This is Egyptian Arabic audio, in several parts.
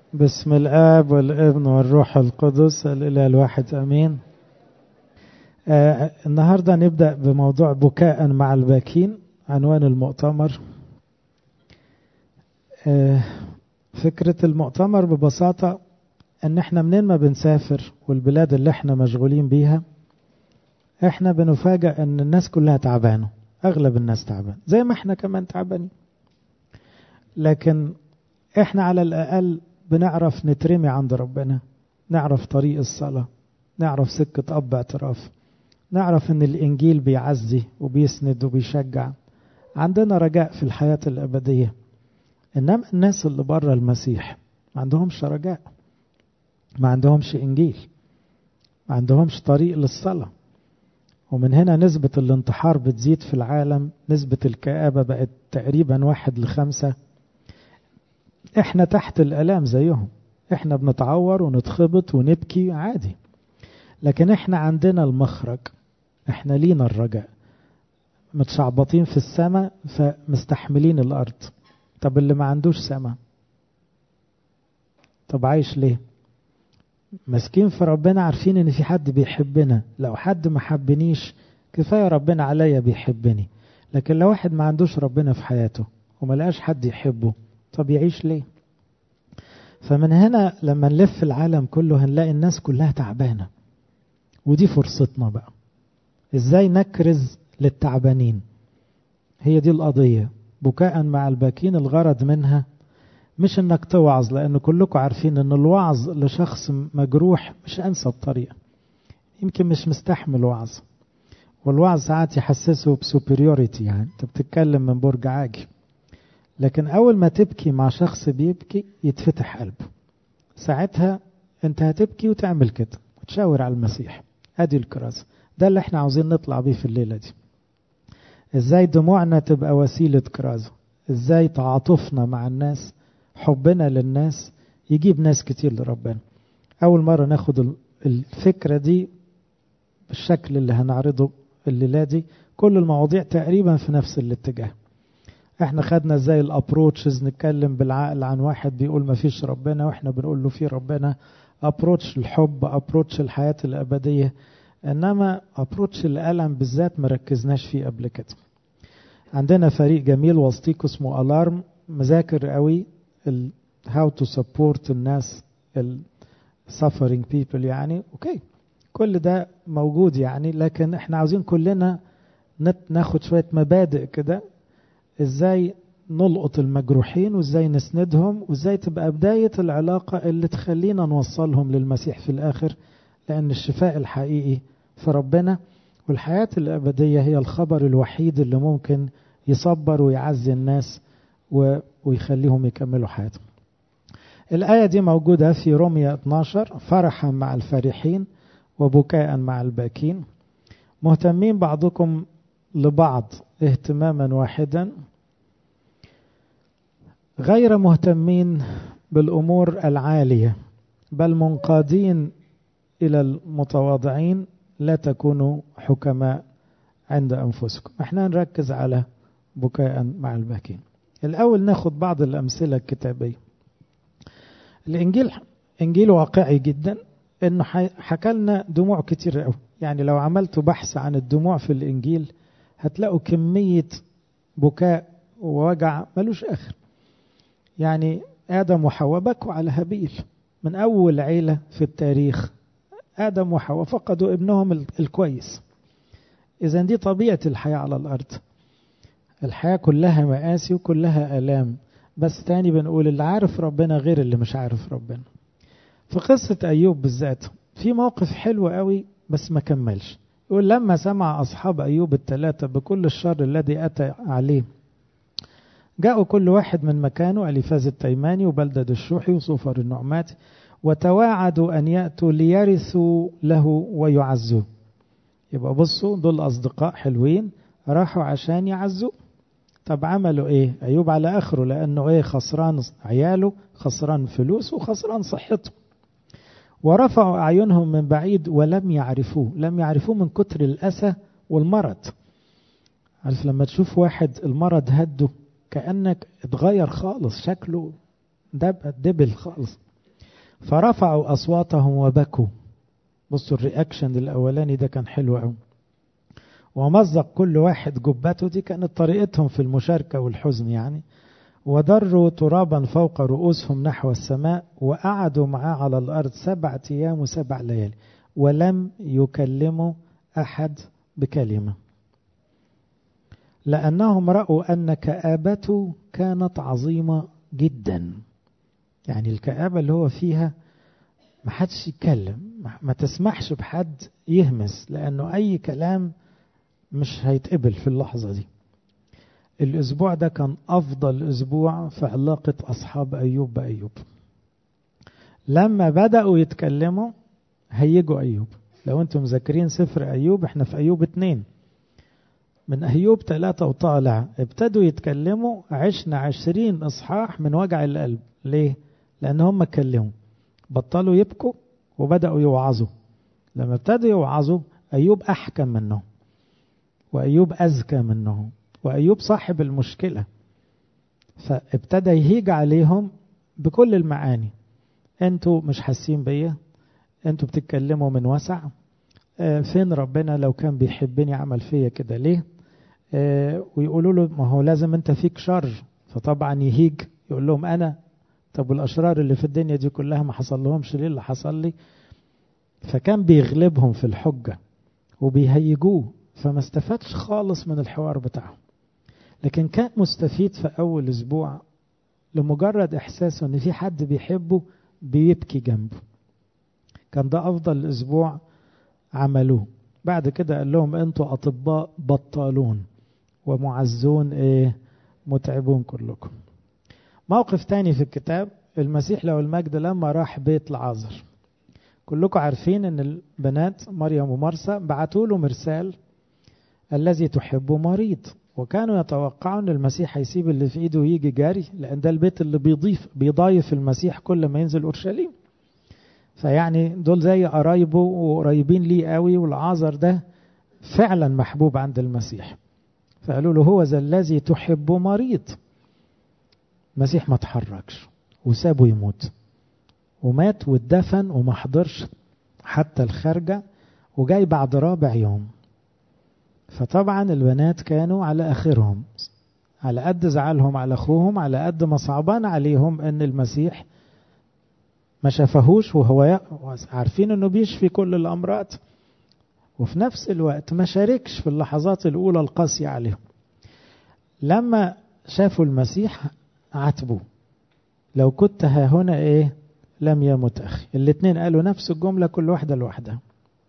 بسم الآب والابن والروح القدس الإله الواحد أمين آه النهاردة نبدأ بموضوع بكاء مع الباكين عنوان المؤتمر آه فكرة المؤتمر ببساطة ان احنا منين ما بنسافر والبلاد اللي احنا مشغولين بيها احنا بنفاجأ ان الناس كلها تعبانة اغلب الناس تعبان زي ما احنا كمان تعبانين لكن احنا على الاقل بنعرف نترمي عند ربنا نعرف طريق الصلاة نعرف سكة اب اعتراف نعرف ان الانجيل بيعزي وبيسند وبيشجع عندنا رجاء في الحياة الابدية انما الناس اللي بره المسيح ما عندهمش رجاء ما عندهمش انجيل ما عندهمش طريق للصلاة ومن هنا نسبة الانتحار بتزيد في العالم نسبة الكآبة بقت تقريبا واحد لخمسة احنا تحت الالام زيهم احنا بنتعور ونتخبط ونبكي عادي لكن احنا عندنا المخرج احنا لينا الرجاء متشعبطين في السماء فمستحملين الارض طب اللي ما عندوش سماء طب عايش ليه ماسكين في ربنا عارفين ان في حد بيحبنا لو حد ما حبنيش كفايه ربنا عليا بيحبني لكن لو واحد ما عندوش ربنا في حياته وما لقاش حد يحبه طب يعيش ليه فمن هنا لما نلف العالم كله هنلاقي الناس كلها تعبانه ودي فرصتنا بقى ازاي نكرز للتعبانين هي دي القضيه بكاء مع الباكين الغرض منها مش انك توعظ لان كلكم عارفين ان الوعظ لشخص مجروح مش انسب طريقه يمكن مش مستحمل وعظ والوعظ ساعات يحسسه بسوبريوريتي يعني انت بتتكلم من برج عاجي لكن اول ما تبكي مع شخص بيبكي يتفتح قلبه ساعتها انت هتبكي وتعمل كده وتشاور على المسيح ادي الكرازه ده اللي احنا عاوزين نطلع بيه في الليله دي ازاي دموعنا تبقى وسيله كرازه ازاي تعاطفنا مع الناس حبنا للناس يجيب ناس كتير لربنا أول مرة ناخد الفكرة دي بالشكل اللي هنعرضه الليلة دي كل المواضيع تقريبا في نفس الاتجاه احنا خدنا ازاي الابروتشز نتكلم بالعقل عن واحد بيقول ما فيش ربنا واحنا بنقول له في ربنا ابروتش الحب ابروتش الحياة الابدية انما ابروتش الالم بالذات مركزناش فيه قبل كده عندنا فريق جميل وسطيكو اسمه الارم مذاكر قوي how to support الناس ال suffering people يعني اوكي كل ده موجود يعني لكن احنا عاوزين كلنا ناخد شوية مبادئ كده ازاي نلقط المجروحين وازاي نسندهم وازاي تبقى بداية العلاقة اللي تخلينا نوصلهم للمسيح في الاخر لان الشفاء الحقيقي في ربنا والحياة الابدية هي الخبر الوحيد اللي ممكن يصبر ويعزي الناس ويخليهم يكملوا حياتهم الآية دي موجودة في رومية 12 فرحا مع الفرحين وبكاء مع الباكين مهتمين بعضكم لبعض اهتماما واحدا غير مهتمين بالأمور العالية بل منقادين إلى المتواضعين لا تكونوا حكماء عند أنفسكم احنا نركز على بكاء مع الباكين الأول ناخد بعض الأمثلة الكتابية الإنجيل إنجيل واقعي جدا إنه حكى لنا دموع كتير قوي يعني لو عملتوا بحث عن الدموع في الإنجيل هتلاقوا كمية بكاء ووجع ملوش آخر يعني آدم وحواء بكوا على هابيل من أول عيلة في التاريخ آدم وحواء فقدوا ابنهم الكويس إذا دي طبيعة الحياة على الأرض الحياة كلها مآسي وكلها آلام بس تاني بنقول اللي عارف ربنا غير اللي مش عارف ربنا في قصة أيوب بالذات في موقف حلو قوي بس ما كملش يقول لما سمع أصحاب أيوب الثلاثة بكل الشر الذي أتى عليه جاءوا كل واحد من مكانه أليفاز التيماني وبلدد الشوحي وصوفر النعمات وتواعدوا أن يأتوا ليرثوا له ويعزوه يبقى بصوا دول أصدقاء حلوين راحوا عشان يعزوه طب عملوا ايه ايوب على اخره لانه ايه خسران عياله خسران فلوس وخسران صحته ورفعوا اعينهم من بعيد ولم يعرفوه لم يعرفوه من كتر الاسى والمرض عارف لما تشوف واحد المرض هده كانك اتغير خالص شكله دب دبل خالص فرفعوا أصواتهم وبكوا بصوا الرياكشن الأولاني ده كان حلو قوي ومزق كل واحد جبته دي كانت طريقتهم في المشاركة والحزن يعني ودروا ترابا فوق رؤوسهم نحو السماء وقعدوا معاه على الأرض سبعة أيام وسبع ليالي ولم يكلموا أحد بكلمة لأنهم رأوا أن كآبته كانت عظيمة جدا يعني الكآبة اللي هو فيها ما حدش يتكلم ما تسمحش بحد يهمس لأنه أي كلام مش هيتقبل في اللحظة دي الأسبوع ده كان أفضل أسبوع في علاقة أصحاب أيوب بأيوب لما بدأوا يتكلموا هيجوا أيوب لو أنتم مذاكرين سفر أيوب احنا في أيوب اتنين من أيوب ثلاثة وطالع ابتدوا يتكلموا عشنا عشرين إصحاح من وجع القلب ليه؟ لأن هم اتكلموا بطلوا يبكوا وبدأوا يوعظوا لما ابتدوا يوعظوا أيوب أحكم منهم وأيوب أذكى منهم وأيوب صاحب المشكلة فابتدى يهيج عليهم بكل المعاني انتوا مش حاسين بيا انتوا بتتكلموا من وسع اه فين ربنا لو كان بيحبني عمل فيا كده ليه اه ويقولوا له ما هو لازم انت فيك شر فطبعا يهيج يقول لهم انا طب والاشرار اللي في الدنيا دي كلها ما حصل لهمش ليه اللي حصل لي فكان بيغلبهم في الحجة وبيهيجوه فما استفادش خالص من الحوار بتاعهم لكن كان مستفيد في أول أسبوع لمجرد إحساسه إن في حد بيحبه بيبكي جنبه كان ده أفضل أسبوع عملوه بعد كده قال لهم أنتوا أطباء بطالون ومعزون إيه متعبون كلكم موقف تاني في الكتاب المسيح له المجد لما راح بيت العازر كلكم عارفين ان البنات مريم ومرسى بعتوا له مرسال الذي تحبه مريض وكانوا يتوقعوا ان المسيح هيسيب اللي في ايده ويجي جاري لان ده البيت اللي بيضيف بيضايف المسيح كل ما ينزل اورشليم فيعني دول زي قرايبه وقريبين ليه قوي والعازر ده فعلا محبوب عند المسيح فقالوا له هو ذا الذي تحبه مريض المسيح ما تحركش وسابه يموت ومات واتدفن وما حضرش حتى الخارجة وجاي بعد رابع يوم فطبعا البنات كانوا على آخرهم على قد زعلهم على أخوهم على قد ما صعبان عليهم أن المسيح ما شافهوش وهو عارفين أنه بيشفي كل الأمراض وفي نفس الوقت ما شاركش في اللحظات الأولى القاسية عليهم لما شافوا المسيح عاتبوه لو كنت ها هنا ايه لم يمت أخي الاثنين قالوا نفس الجملة كل واحدة لوحدها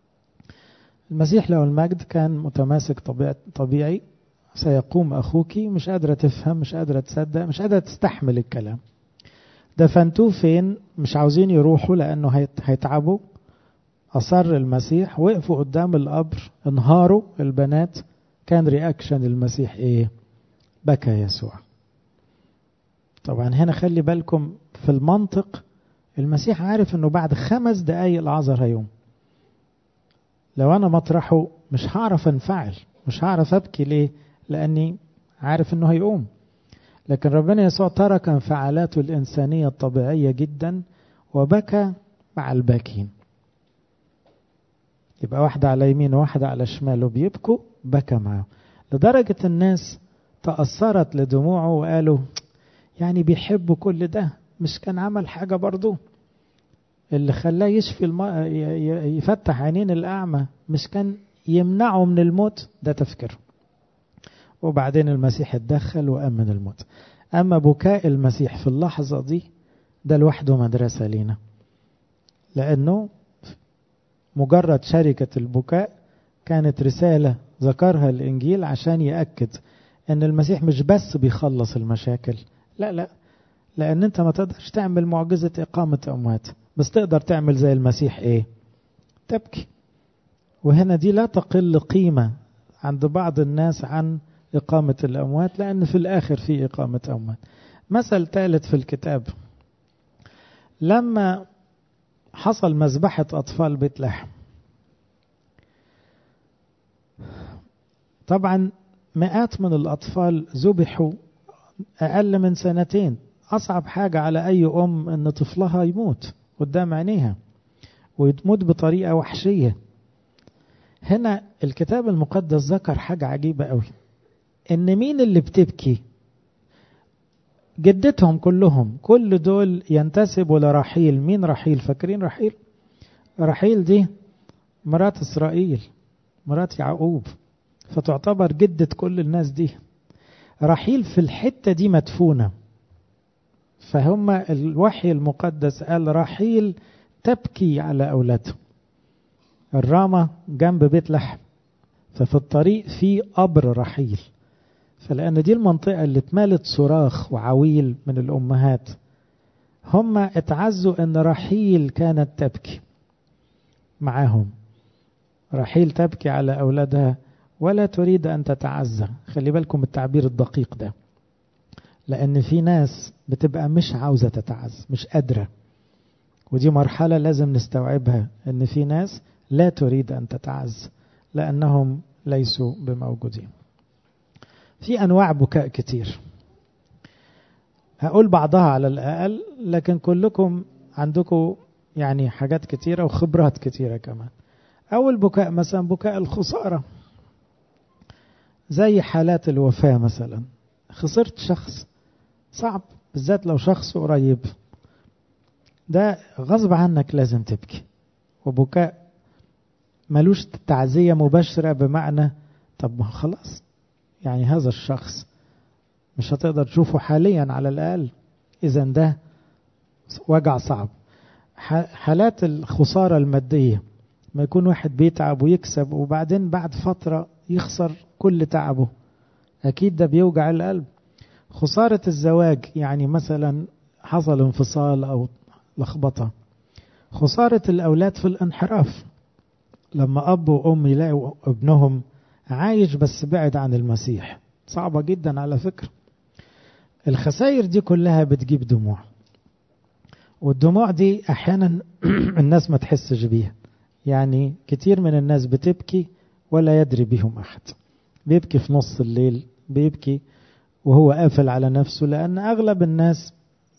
المسيح له المجد كان متماسك طبيعي سيقوم أخوك مش قادرة تفهم مش قادرة تصدق مش قادرة تستحمل الكلام دفنتوه فين مش عاوزين يروحوا لأنه هيتعبوا أصر المسيح وقفوا قدام القبر انهاروا البنات كان رياكشن المسيح ايه بكى يسوع طبعا هنا خلي بالكم في المنطق المسيح عارف انه بعد خمس دقايق العذر هيقوم لو انا مطرحه مش هعرف انفعل مش هعرف ابكي ليه لاني عارف انه هيقوم لكن ربنا يسوع ترك انفعالاته الانسانيه الطبيعيه جدا وبكى مع الباكين يبقى واحدة على يمين وواحدة على شمال وبيبكوا بكى معه لدرجة الناس تأثرت لدموعه وقالوا يعني بيحبوا كل ده مش كان عمل حاجة برضو اللي خلاه يشفي الم... يفتح عينين الأعمى مش كان يمنعه من الموت ده تفكيره وبعدين المسيح اتدخل وأمن الموت أما بكاء المسيح في اللحظة دي ده لوحده مدرسة لينا لأنه مجرد شركة البكاء كانت رسالة ذكرها الإنجيل عشان يأكد أن المسيح مش بس بيخلص المشاكل لا لا لأن أنت ما تقدرش تعمل معجزة إقامة أموات بس تقدر تعمل زي المسيح إيه تبكي وهنا دي لا تقل قيمة عند بعض الناس عن إقامة الأموات لأن في الآخر في إقامة أموات مثل ثالث في الكتاب لما حصل مذبحة أطفال بيت لحم طبعا مئات من الأطفال ذبحوا أقل من سنتين أصعب حاجة على أي أم أن طفلها يموت قدام عينيها وتموت بطريقة وحشية هنا الكتاب المقدس ذكر حاجة عجيبة قوي ان مين اللي بتبكي جدتهم كلهم كل دول ينتسبوا لرحيل مين رحيل فاكرين رحيل رحيل دي مرات اسرائيل مرات يعقوب فتعتبر جدة كل الناس دي رحيل في الحتة دي مدفونة فهم الوحي المقدس قال رحيل تبكي على أولادها الرامة جنب بيت لحم ففي الطريق في قبر رحيل فلأن دي المنطقة اللي اتمالت صراخ وعويل من الأمهات هم اتعزوا أن رحيل كانت تبكي معاهم رحيل تبكي على أولادها ولا تريد أن تتعزى خلي بالكم التعبير الدقيق ده لأن في ناس بتبقى مش عاوزة تتعزى مش قادرة ودي مرحلة لازم نستوعبها أن في ناس لا تريد أن تتعزى لأنهم ليسوا بموجودين في أنواع بكاء كتير هقول بعضها على الأقل لكن كلكم عندكم يعني حاجات كتيرة وخبرات كتيرة كمان أول بكاء مثلا بكاء الخسارة زي حالات الوفاة مثلا خسرت شخص صعب بالذات لو شخص قريب ده غصب عنك لازم تبكي وبكاء ملوش تعزية مباشرة بمعنى طب ما خلاص يعني هذا الشخص مش هتقدر تشوفه حاليا على الأقل إذا ده وجع صعب حالات الخسارة المادية ما يكون واحد بيتعب ويكسب وبعدين بعد فترة يخسر كل تعبه أكيد ده بيوجع القلب خسارة الزواج يعني مثلا حصل انفصال أو لخبطة خسارة الأولاد في الانحراف لما أب وأم يلاقوا ابنهم عايش بس بعد عن المسيح صعبة جدا على فكرة الخسائر دي كلها بتجيب دموع والدموع دي أحيانا الناس ما تحسش بيها يعني كتير من الناس بتبكي ولا يدري بهم أحد بيبكي في نص الليل بيبكي وهو قافل على نفسه لأن أغلب الناس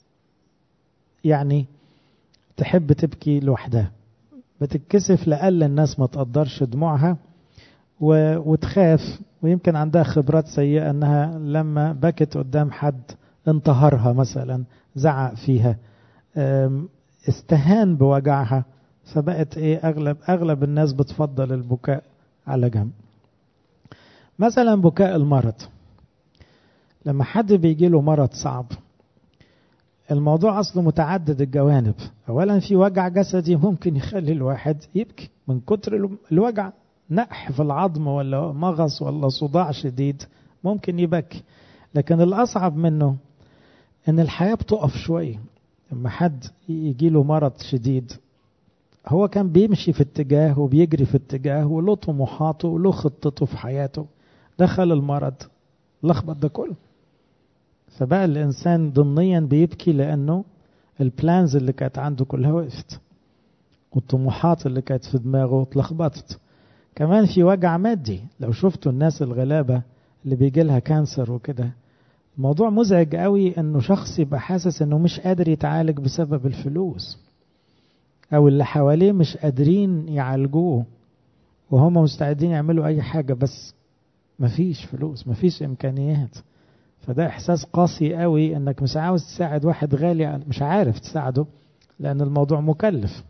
يعني تحب تبكي لوحدها بتتكسف لأقل الناس ما تقدرش دموعها و... وتخاف ويمكن عندها خبرات سيئة أنها لما بكت قدام حد انتهرها مثلا زعق فيها استهان بوجعها فبقت ايه اغلب اغلب الناس بتفضل البكاء على جنب مثلا بكاء المرض لما حد بيجي له مرض صعب الموضوع اصله متعدد الجوانب اولا في وجع جسدي ممكن يخلي الواحد يبكي من كتر الوجع نقح في العظم ولا مغص ولا صداع شديد ممكن يبكي لكن الاصعب منه ان الحياه بتقف شويه لما حد يجي له مرض شديد هو كان بيمشي في اتجاه وبيجري في اتجاه وله طموحاته وله خطته في حياته دخل المرض لخبط ده كله فبقى الإنسان ضمنيا بيبكي لأنه البلانز اللي كانت عنده كلها وقفت والطموحات اللي كانت في دماغه اتلخبطت كمان في وجع مادي لو شفتوا الناس الغلابة اللي بيجي لها كانسر وكده الموضوع مزعج قوي انه شخص يبقى حاسس انه مش قادر يتعالج بسبب الفلوس او اللي حواليه مش قادرين يعالجوه وهم مستعدين يعملوا اي حاجة بس مفيش فلوس مفيش امكانيات فده احساس قاسي قوي انك مش عاوز تساعد واحد غالي مش عارف تساعده لان الموضوع مكلف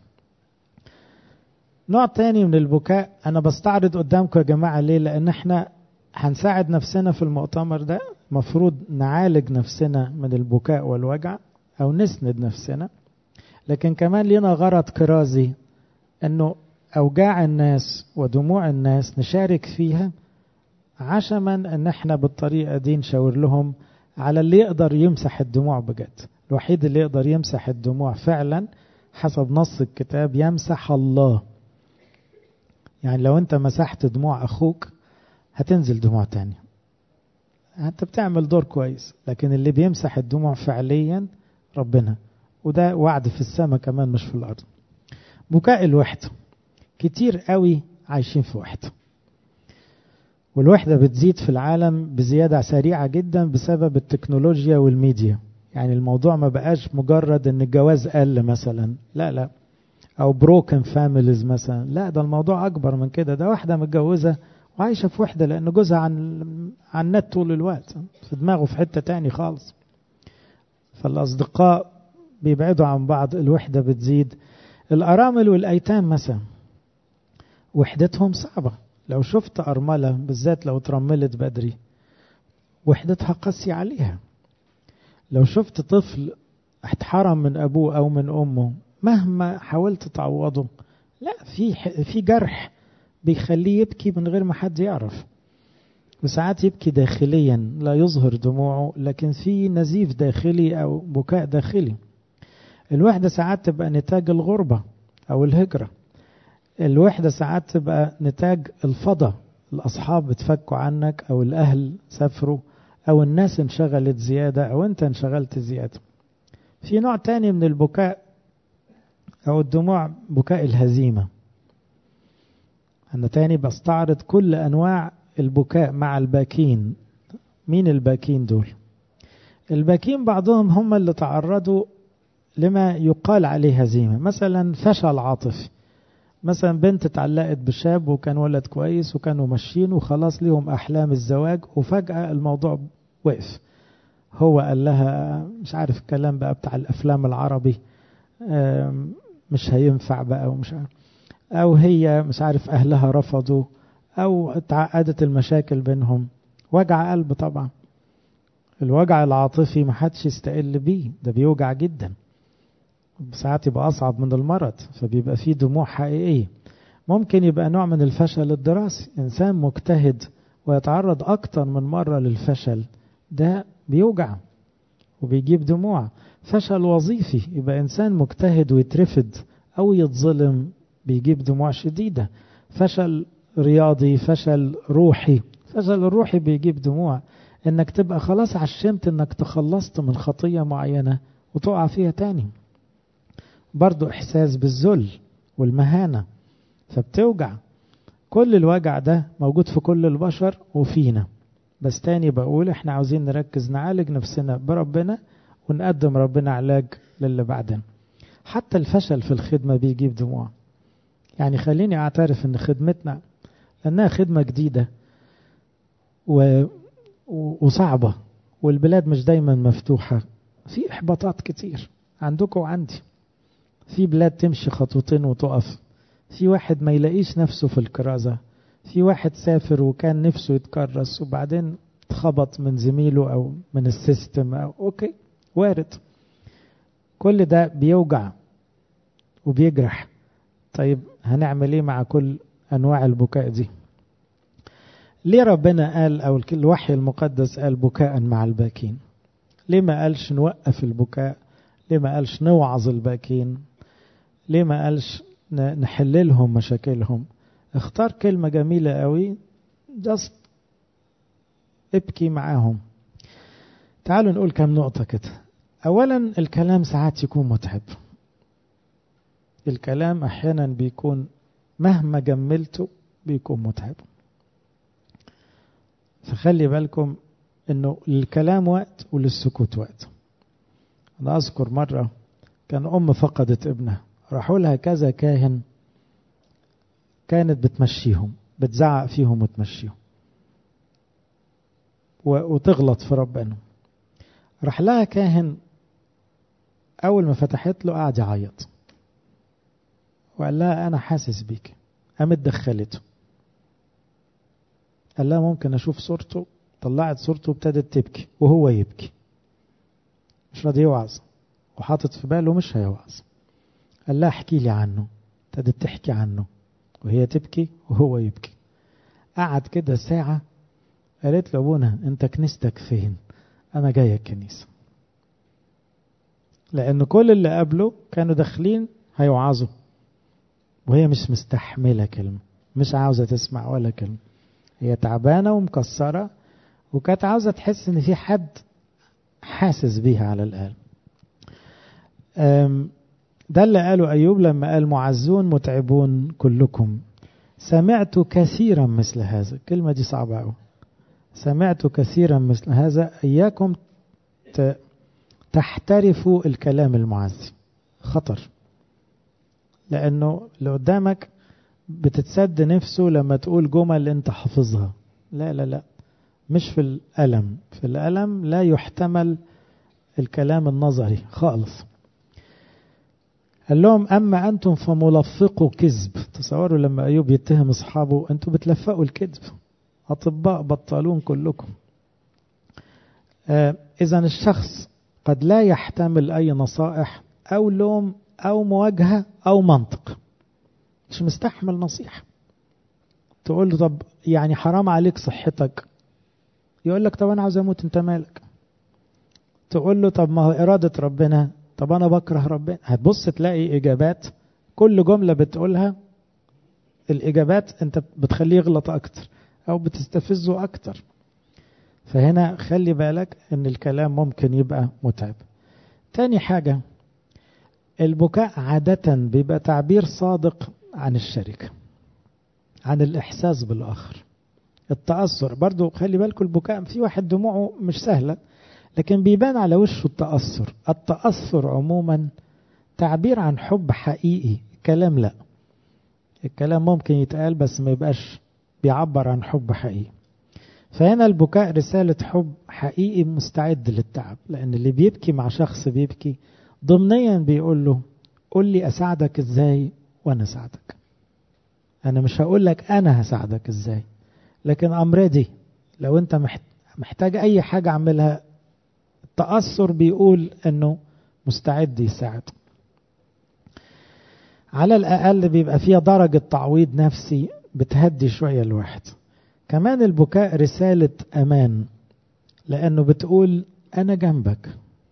نوع تاني من البكاء انا بستعرض قدامكم يا جماعة ليه لان احنا هنساعد نفسنا في المؤتمر ده مفروض نعالج نفسنا من البكاء والوجع او نسند نفسنا لكن كمان لنا غرض كرازي انه اوجاع الناس ودموع الناس نشارك فيها عشما ان احنا بالطريقه دي نشاور لهم على اللي يقدر يمسح الدموع بجد الوحيد اللي يقدر يمسح الدموع فعلا حسب نص الكتاب يمسح الله يعني لو انت مسحت دموع اخوك هتنزل دموع تانية انت بتعمل دور كويس لكن اللي بيمسح الدموع فعليا ربنا وده وعد في السماء كمان مش في الارض بكاء الوحده كتير قوي عايشين في وحده والوحدة بتزيد في العالم بزيادة سريعة جدا بسبب التكنولوجيا والميديا يعني الموضوع ما بقاش مجرد ان الجواز قل مثلا لا لا او بروكن فاميليز مثلا لا ده الموضوع اكبر من كده ده واحده متجوزه وعايشه في وحده لان جوزها عن عن النت طول الوقت في دماغه في حته تاني خالص فالاصدقاء بيبعدوا عن بعض الوحده بتزيد الارامل والايتام مثلا وحدتهم صعبه لو شفت ارمله بالذات لو اترملت بدري وحدتها قاسيه عليها لو شفت طفل اتحرم من ابوه او من امه مهما حاولت تعوضه لا في في جرح بيخليه يبكي من غير ما حد يعرف وساعات يبكي داخليا لا يظهر دموعه لكن في نزيف داخلي او بكاء داخلي الوحده ساعات تبقى نتاج الغربه او الهجره الوحده ساعات تبقى نتاج الفضا الاصحاب اتفكوا عنك او الاهل سافروا او الناس انشغلت زياده او انت انشغلت زياده في نوع تاني من البكاء او الدموع بكاء الهزيمه أنا تاني بستعرض كل أنواع البكاء مع الباكين مين الباكين دول الباكين بعضهم هم اللي تعرضوا لما يقال عليه هزيمة مثلا فشل عاطفي مثلا بنت اتعلقت بشاب وكان ولد كويس وكانوا ماشيين وخلاص ليهم أحلام الزواج وفجأة الموضوع وقف هو قال لها مش عارف الكلام بقى بتاع الأفلام العربي مش هينفع بقى ومش عارف أو هي مش عارف أهلها رفضوا أو اتعقدت المشاكل بينهم وجع قلب طبعا الوجع العاطفي محدش يستقل بيه ده بيوجع جدا ساعات يبقى أصعب من المرض فبيبقى فيه دموع حقيقية ممكن يبقى نوع من الفشل الدراسي إنسان مجتهد ويتعرض أكتر من مرة للفشل ده بيوجع وبيجيب دموع فشل وظيفي يبقى إنسان مجتهد ويترفض أو يتظلم بيجيب دموع شديدة فشل رياضي فشل روحي فشل الروحي بيجيب دموع انك تبقى خلاص عشمت انك تخلصت من خطية معينة وتقع فيها تاني برضو احساس بالذل والمهانة فبتوجع كل الوجع ده موجود في كل البشر وفينا بس تاني بقول احنا عاوزين نركز نعالج نفسنا بربنا ونقدم ربنا علاج للي بعدنا حتى الفشل في الخدمة بيجيب دموع يعني خليني اعترف ان خدمتنا لانها خدمة جديدة و... وصعبة والبلاد مش دايما مفتوحة في احباطات كتير عندكم وعندي في بلاد تمشي خطوتين وتقف في واحد ما يلاقيش نفسه في الكرازة في واحد سافر وكان نفسه يتكرس وبعدين اتخبط من زميله او من السيستم أو اوكي وارد كل ده بيوجع وبيجرح طيب هنعمل ايه مع كل انواع البكاء دي ليه ربنا قال او الوحي المقدس قال بكاء مع الباكين ليه ما قالش نوقف البكاء ليه ما قالش نوعظ الباكين ليه ما قالش نحللهم مشاكلهم اختار كلمة جميلة قوي just ابكي معاهم تعالوا نقول كم نقطة كده أولا الكلام ساعات يكون متعب الكلام أحيانا بيكون مهما جملته بيكون متعب فخلي بالكم انه للكلام وقت وللسكوت وقت انا اذكر مرة كان ام فقدت ابنها راحوا لها كذا كاهن كانت بتمشيهم بتزعق فيهم وتمشيهم وتغلط في ربنا راح لها كاهن اول ما فتحت له قعد يعيط وقال لها انا حاسس بيك قامت دخلته قال لها ممكن اشوف صورته طلعت صورته وابتدت تبكي وهو يبكي مش راضي يوعظ وحاطط في باله مش هيوعظ قال لها احكي لي عنه ابتدت تحكي عنه وهي تبكي وهو يبكي قعد كده ساعة قالت له ابونا انت كنيستك فين انا جاي الكنيسة لان كل اللي قبله كانوا داخلين هيوعظوا وهي مش مستحملة كلمة مش عاوزة تسمع ولا كلمة هي تعبانة ومكسرة وكانت عاوزة تحس ان في حد حاسس بيها على الأقل ده اللي قاله أيوب لما قال معزون متعبون كلكم سمعت كثيرا مثل هذا الكلمة دي صعبة أوي سمعت كثيرا مثل هذا إياكم تحترفوا الكلام المعزي خطر لأنه اللي قدامك بتتسد نفسه لما تقول جمل انت حافظها لا لا لا مش في الألم في الألم لا يحتمل الكلام النظري خالص قال لهم أما أنتم فملفقوا كذب تصوروا لما أيوب يتهم أصحابه أنتم بتلفقوا الكذب أطباء بطالون كلكم آه إذا الشخص قد لا يحتمل أي نصائح أو لوم أو مواجهة أو منطق مش مستحمل نصيحة تقول له طب يعني حرام عليك صحتك يقول لك طب أنا عاوز أموت أنت مالك تقول له طب ما هو إرادة ربنا طب أنا بكره ربنا هتبص تلاقي إجابات كل جملة بتقولها الإجابات أنت بتخليه يغلط أكتر أو بتستفزه أكتر فهنا خلي بالك أن الكلام ممكن يبقى متعب تاني حاجة البكاء عادة بيبقى تعبير صادق عن الشركة عن الإحساس بالآخر التأثر برضو خلي بالكم البكاء في واحد دموعه مش سهلة لكن بيبان على وشه التأثر التأثر عموما تعبير عن حب حقيقي كلام لا الكلام ممكن يتقال بس ما يبقاش بيعبر عن حب حقيقي فهنا البكاء رسالة حب حقيقي مستعد للتعب لأن اللي بيبكي مع شخص بيبكي ضمنيا بيقول له قول لي أساعدك إزاي وأنا أساعدك أنا مش هقول لك أنا هساعدك إزاي لكن أمريدي لو أنت محتاج أي حاجة أعملها التأثر بيقول أنه مستعد يساعد على الأقل بيبقى فيها درجة تعويض نفسي بتهدي شوية الواحد كمان البكاء رسالة أمان لأنه بتقول أنا جنبك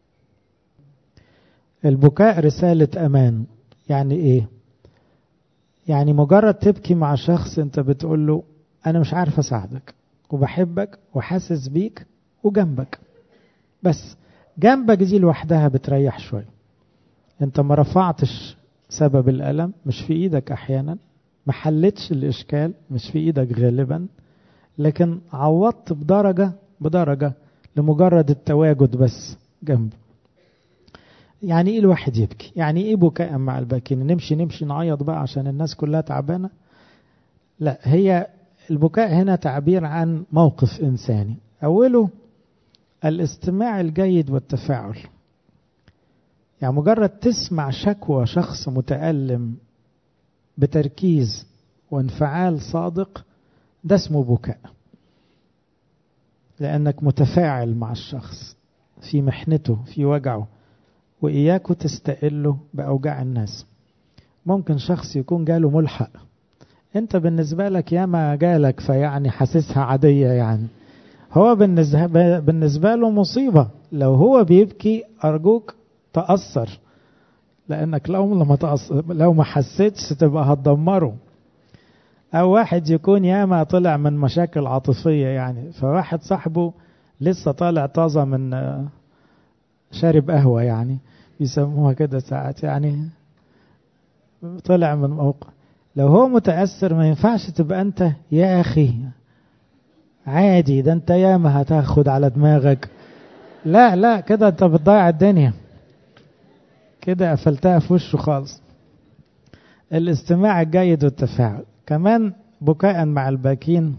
البكاء رسالة أمان يعني إيه يعني مجرد تبكي مع شخص أنت بتقول له أنا مش عارف أساعدك وبحبك وحاسس بيك وجنبك بس جنبك دي لوحدها بتريح شوية أنت ما رفعتش سبب الألم مش في إيدك أحيانا ما حلتش الإشكال مش في إيدك غالبا لكن عوضت بدرجة بدرجة لمجرد التواجد بس جنبه يعني ايه الواحد يبكي يعني ايه بكاء مع الباكين نمشي نمشي نعيط بقى عشان الناس كلها تعبانة لا هي البكاء هنا تعبير عن موقف إنساني أوله الاستماع الجيد والتفاعل يعني مجرد تسمع شكوى شخص متألم بتركيز وانفعال صادق ده اسمه بكاء لأنك متفاعل مع الشخص في محنته في وجعه وإياكوا تستقلوا بأوجاع الناس ممكن شخص يكون جاله ملحق انت بالنسبة لك ياما جالك فيعني حاسسها عادية يعني هو بالنسبة, بالنسبة له مصيبة لو هو بيبكي أرجوك تأثر لأنك لو لما تأثر لو ما حسيتش تبقى هتدمره أو واحد يكون ياما طلع من مشاكل عاطفية يعني فواحد صاحبه لسه طالع طازة من شارب قهوة يعني بيسموها كده ساعات يعني طلع من موقع لو هو متأثر ما ينفعش تبقى أنت يا أخي عادي ده أنت ياما هتاخد على دماغك لا لا كده أنت بتضيع الدنيا كده قفلتها في وشه خالص الاستماع الجيد والتفاعل كمان بكاء مع الباكين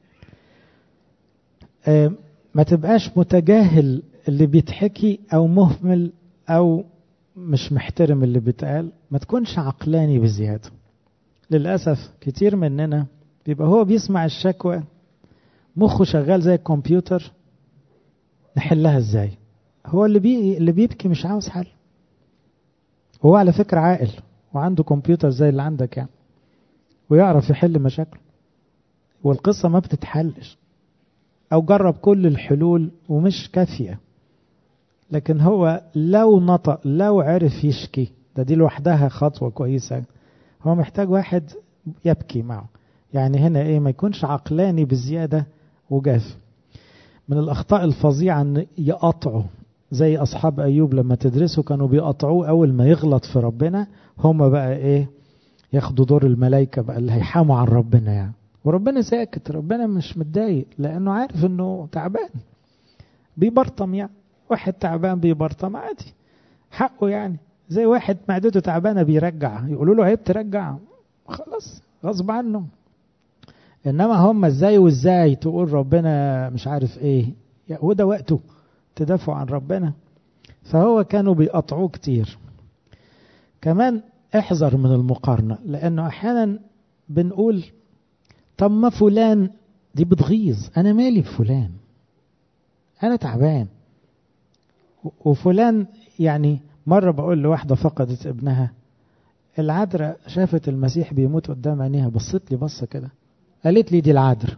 اه ما تبقاش متجاهل اللي بيتحكي او مهمل او مش محترم اللي بيتقال ما تكونش عقلاني بزيادة للأسف كتير مننا بيبقى هو بيسمع الشكوى مخه شغال زي الكمبيوتر نحلها ازاي هو اللي بي اللي بيبكي مش عاوز حل هو على فكرة عاقل وعنده كمبيوتر زي اللي عندك يعني ويعرف يحل مشاكله والقصة ما بتتحلش أو جرب كل الحلول ومش كافية لكن هو لو نطق لو عرف يشكي ده دي لوحدها خطوة كويسة هو محتاج واحد يبكي معه يعني هنا ايه ما يكونش عقلاني بزيادة وجاف من الأخطاء الفظيعة أن يقطعوا زي أصحاب أيوب لما تدرسوا كانوا بيقطعوه أول ما يغلط في ربنا هم بقى إيه ياخدوا دور الملائكة بقى اللي هيحاموا عن ربنا يعني وربنا ساكت ربنا مش متضايق لأنه عارف أنه تعبان بيبرطم يعني واحد تعبان بيبرطم عادي حقه يعني زي واحد معدته تعبانه بيرجع يقولوا له عيب ترجع خلاص غصب عنه انما هم ازاي وازاي تقول ربنا مش عارف ايه وده وقته تدافعوا عن ربنا فهو كانوا بيقطعوه كتير كمان احذر من المقارنة لأنه أحيانا بنقول طب ما فلان دي بتغيظ أنا مالي بفلان أنا تعبان وفلان يعني مرة بقول لواحدة فقدت ابنها العذراء شافت المسيح بيموت قدام عينيها بصت لي بصة كده قالت لي دي العذراء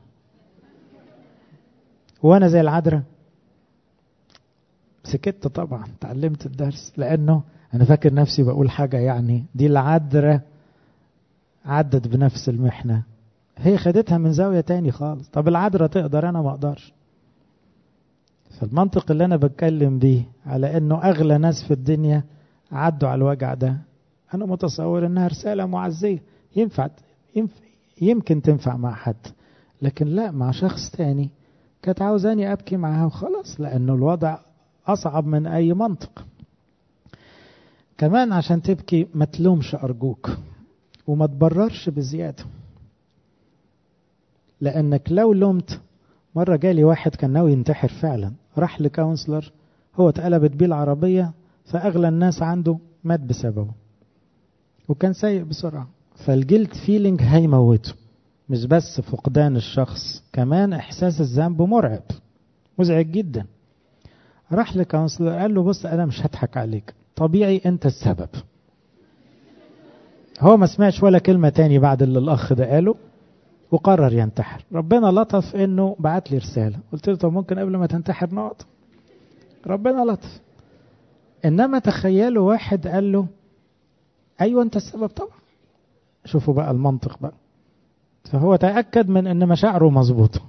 وانا زي العذراء سكت طبعا تعلمت الدرس لانه انا فاكر نفسي بقول حاجه يعني دي العذراء عدت بنفس المحنه هي خدتها من زاويه تاني خالص طب العذراء تقدر انا ما اقدرش فالمنطق اللي انا بتكلم بيه على انه اغلى ناس في الدنيا عدوا على الوجع ده انا متصور انها رساله معزيه ينفع, ينفع يمكن تنفع مع حد لكن لا مع شخص تاني كانت عاوزاني ابكي معاها وخلاص لانه الوضع اصعب من اي منطق كمان عشان تبكي ما تلومش ارجوك وما تبررش بزياده لانك لو لومت مره جالي واحد كان ناوي ينتحر فعلا راح لكونسلر هو اتقلبت بيه العربيه فاغلى الناس عنده مات بسببه وكان سايق بسرعه فالجلد فيلينج هيموته مش بس فقدان الشخص كمان احساس الذنب مرعب مزعج جدا راح لكونسلر قال له بص انا مش هضحك عليك طبيعي انت السبب هو ما سمعش ولا كلمه تاني بعد اللي الاخ ده قاله وقرر ينتحر ربنا لطف انه بعت لي رساله قلت له طب ممكن قبل ما تنتحر نقعد ربنا لطف انما تخيلوا واحد قال له ايوه انت السبب طبعا شوفوا بقى المنطق بقى فهو تأكد من ان مشاعره مظبوطة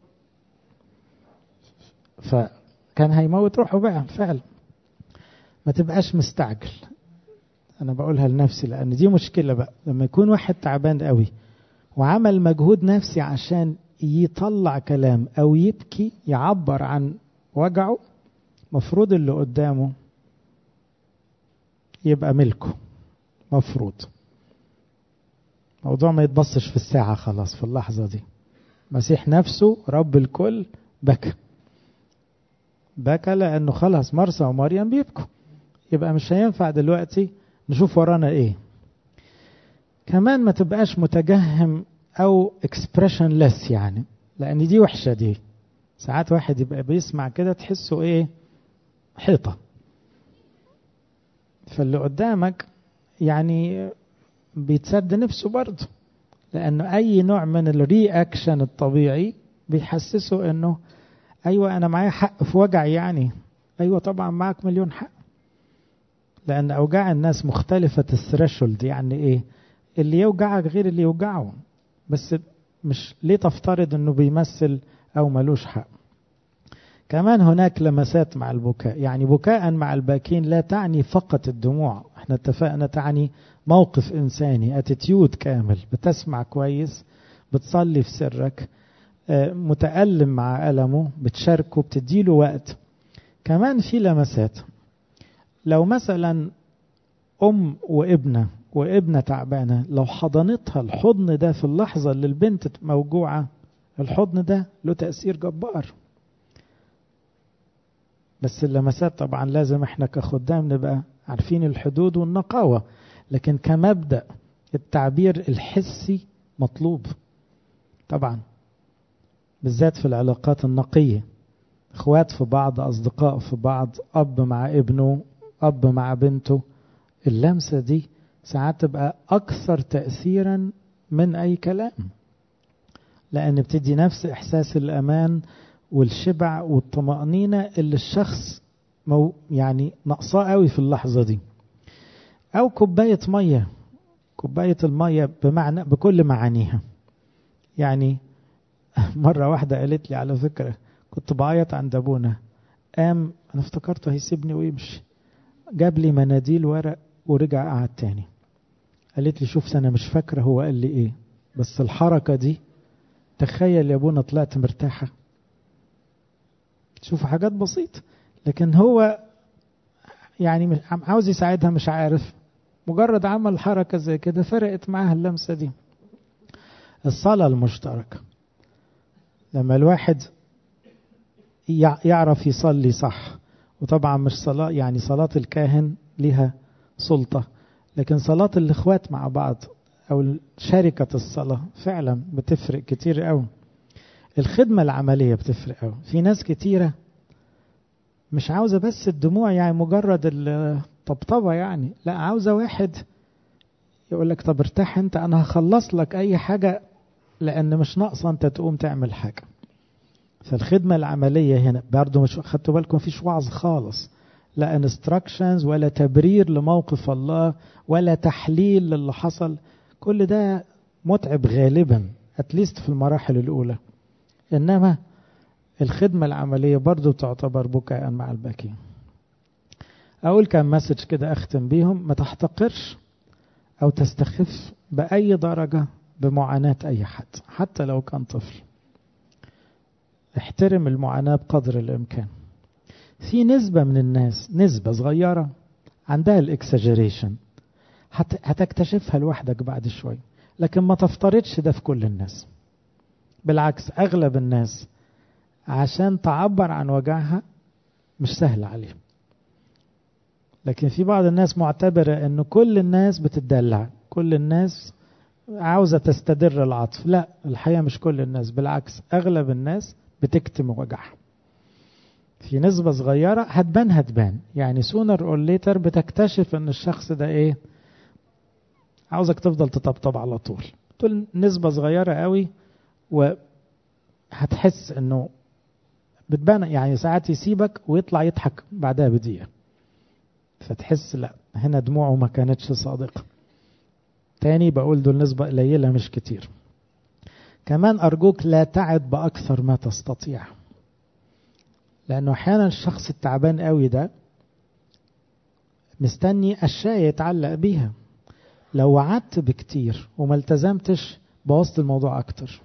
فكان هيموت روحه بقى فعلا ما تبقاش مستعجل انا بقولها لنفسي لان دي مشكلة بقى لما يكون واحد تعبان قوي وعمل مجهود نفسي عشان يطلع كلام او يبكي يعبر عن وجعه مفروض اللي قدامه يبقى ملكه مفروض موضوع ما يتبصش في الساعة خلاص في اللحظة دي مسيح نفسه رب الكل بكى بكى لأنه خلاص مرسى ومريم بيبكوا يبقى مش هينفع دلوقتي نشوف ورانا ايه كمان ما تبقاش متجهم او expressionless يعني لان دي وحشة دي ساعات واحد يبقى بيسمع كده تحسه ايه حيطة فاللي قدامك يعني بيتسد نفسه برضه لانه اي نوع من الرياكشن الطبيعي بيحسسه انه ايوه انا معايا حق في وجع يعني ايوه طبعا معك مليون حق لان اوجاع الناس مختلفة الثريشولد يعني ايه اللي يوجعك غير اللي يوجعه بس مش ليه تفترض انه بيمثل او ملوش حق كمان هناك لمسات مع البكاء يعني بكاء مع الباكين لا تعني فقط الدموع احنا اتفقنا تعني موقف انساني اتيتيود كامل بتسمع كويس بتصلي في سرك متألم مع ألمه بتشاركه بتديله وقت كمان في لمسات لو مثلا أم وابنة وابنة تعبانة لو حضنتها الحضن ده في اللحظة اللي البنت موجوعة الحضن ده له تأثير جبار بس اللمسات طبعا لازم احنا كخدام نبقى عارفين الحدود والنقاوة لكن كمبدأ التعبير الحسي مطلوب طبعا بالذات في العلاقات النقية اخوات في بعض اصدقاء في بعض اب مع ابنه اب مع بنته اللمسة دي ساعات تبقى اكثر تأثيرا من اي كلام لان بتدي نفس احساس الامان والشبع والطمأنينة اللي الشخص مو يعني ناقصاه قوي في اللحظة دي أو كوباية مية كوباية المية بمعنى بكل معانيها يعني مرة واحدة قالت لي على فكرة كنت بعيط عند أبونا قام أنا افتكرته هيسيبني ويمشي جاب لي مناديل ورق ورجع قعد تاني قالت لي شوف أنا مش فاكرة هو قال لي إيه بس الحركة دي تخيل يا أبونا طلعت مرتاحة شوفوا حاجات بسيطة لكن هو يعني عاوز يساعدها مش عارف مجرد عمل حركة زي كده فرقت معاها اللمسة دي الصلاة المشتركة لما الواحد يعرف يصلي صح وطبعا مش صلاة يعني صلاة الكاهن لها سلطة لكن صلاة الإخوات مع بعض أو شركة الصلاة فعلا بتفرق كتير قوي الخدمة العملية بتفرق قوي في ناس كتيرة مش عاوزة بس الدموع يعني مجرد الطبطبة يعني لا عاوزة واحد يقول لك طب ارتاح انت انا هخلص لك اي حاجة لان مش ناقصة انت تقوم تعمل حاجة فالخدمة العملية هنا برضو مش خدتوا بالكم فيش وعظ خالص لا انستراكشنز ولا تبرير لموقف الله ولا تحليل للي حصل كل ده متعب غالبا اتليست في المراحل الاولى انما الخدمة العملية برضو تعتبر بكاء مع الباكين أقول كان مسج كده أختم بيهم ما تحتقرش أو تستخف بأي درجة بمعاناة أي حد حتى لو كان طفل احترم المعاناة بقدر الإمكان في نسبة من الناس نسبة صغيرة عندها الاكسجريشن هتكتشفها لوحدك بعد شوي لكن ما تفترضش ده في كل الناس بالعكس أغلب الناس عشان تعبر عن وجعها مش سهل عليهم لكن في بعض الناس معتبرة ان كل الناس بتدلع كل الناس عاوزة تستدر العطف لا الحقيقة مش كل الناس بالعكس اغلب الناس بتكتم وجعها في نسبة صغيرة هتبان هتبان يعني سونر اور ليتر بتكتشف ان الشخص ده ايه عاوزك تفضل تطبطب على طول تقول نسبة صغيرة قوي وهتحس انه بتبان يعني ساعات يسيبك ويطلع يضحك بعدها بدقيقة فتحس لا هنا دموعه ما كانتش صادقة تاني بقول دول نسبة قليلة مش كتير كمان أرجوك لا تعد بأكثر ما تستطيع لأنه أحيانا الشخص التعبان قوي ده مستني أشياء يتعلق بيها لو وعدت بكتير وما التزمتش بوظت الموضوع أكتر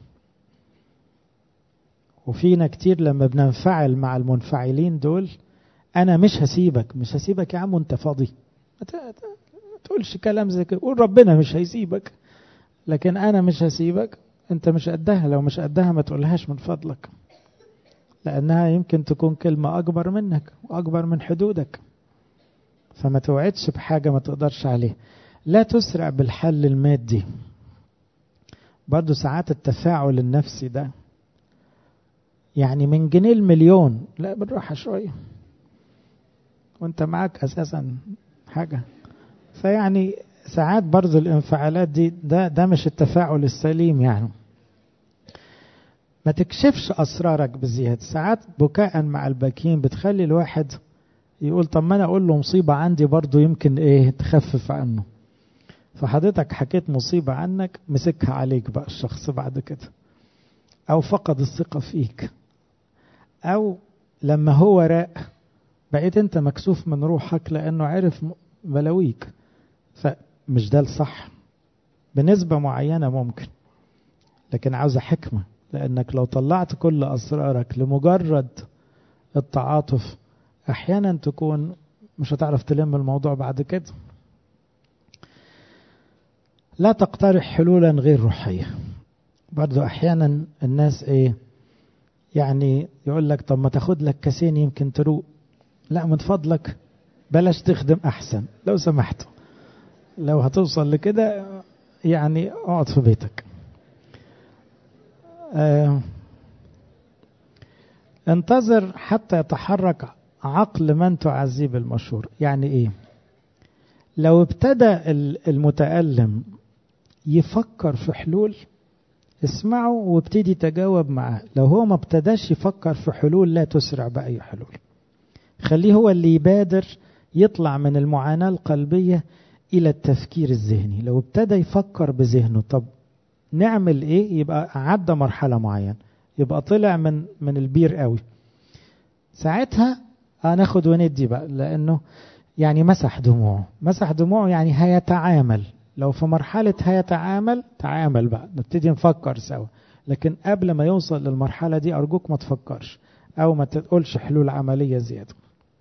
وفينا كتير لما بننفعل مع المنفعلين دول انا مش هسيبك مش هسيبك يا عم وانت فاضي ما تقولش كلام زي كده قول ربنا مش هيسيبك لكن انا مش هسيبك انت مش قدها لو مش قدها ما تقولهاش من فضلك لانها يمكن تكون كلمة اكبر منك واكبر من حدودك فما توعدش بحاجة ما تقدرش عليه لا تسرع بالحل المادي برضو ساعات التفاعل النفسي ده يعني من جنيه المليون لا بالراحة شوية وانت معاك اساسا حاجة فيعني ساعات برضو الانفعالات دي ده ده مش التفاعل السليم يعني ما تكشفش اسرارك بزيادة ساعات بكاء مع الباكين بتخلي الواحد يقول طب ما انا اقول له مصيبة عندي برضو يمكن ايه تخفف عنه فحضرتك حكيت مصيبة عنك مسكها عليك بقى الشخص بعد كده او فقد الثقة فيك او لما هو راق بقيت انت مكسوف من روحك لانه عرف بلاويك فمش ده الصح بنسبة معينة ممكن لكن عاوزة حكمة لانك لو طلعت كل اسرارك لمجرد التعاطف احيانا تكون مش هتعرف تلم الموضوع بعد كده لا تقترح حلولا غير روحية برضو احيانا الناس ايه يعني يقول لك طب ما تاخد لك كاسين يمكن تروق لا من فضلك بلاش تخدم احسن لو سمحت لو هتوصل لكده يعني اقعد في بيتك آه انتظر حتى يتحرك عقل من تعزيه بالمشهور يعني ايه لو ابتدى المتألم يفكر في حلول اسمعه وابتدي تجاوب معاه لو هو ما ابتداش يفكر في حلول لا تسرع بأي حلول خليه هو اللي يبادر يطلع من المعاناة القلبية إلى التفكير الذهني لو ابتدى يفكر بذهنه طب نعمل إيه يبقى عدى مرحلة معينة يبقى طلع من من البير قوي ساعتها هناخد وندي بقى لأنه يعني مسح دموعه مسح دموعه يعني هيتعامل لو في مرحلة هيتعامل تعامل بقى نبتدي نفكر سوا لكن قبل ما يوصل للمرحلة دي أرجوك ما تفكرش أو ما تقولش حلول عملية زيادة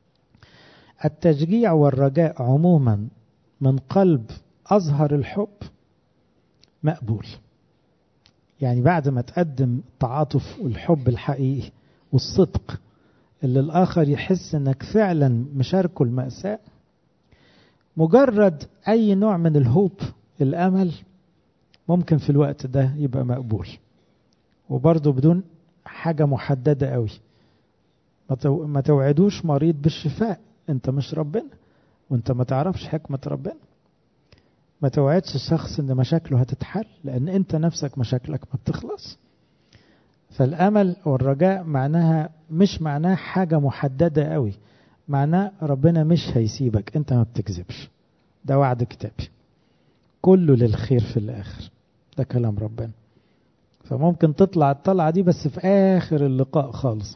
التشجيع والرجاء عموما من قلب أظهر الحب مقبول يعني بعد ما تقدم التعاطف والحب الحقيقي والصدق اللي الآخر يحس انك فعلا مشاركه المأساة مجرد أي نوع من الهوب الأمل ممكن في الوقت ده يبقى مقبول وبرضه بدون حاجة محددة قوي ما توعدوش مريض بالشفاء انت مش ربنا وانت ما تعرفش حكمة ربنا ما توعدش الشخص ان مشاكله هتتحل لان انت نفسك مشاكلك ما بتخلص فالامل والرجاء معناها مش معناه حاجة محددة قوي معناه ربنا مش هيسيبك انت ما بتكذبش ده وعد كتابي كله للخير في الاخر ده كلام ربنا فممكن تطلع الطلعة دي بس في آخر اللقاء خالص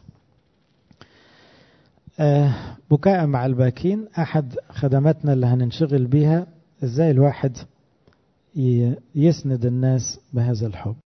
آه بكاء مع الباكين أحد خدماتنا اللي هننشغل بيها إزاي الواحد يسند الناس بهذا الحب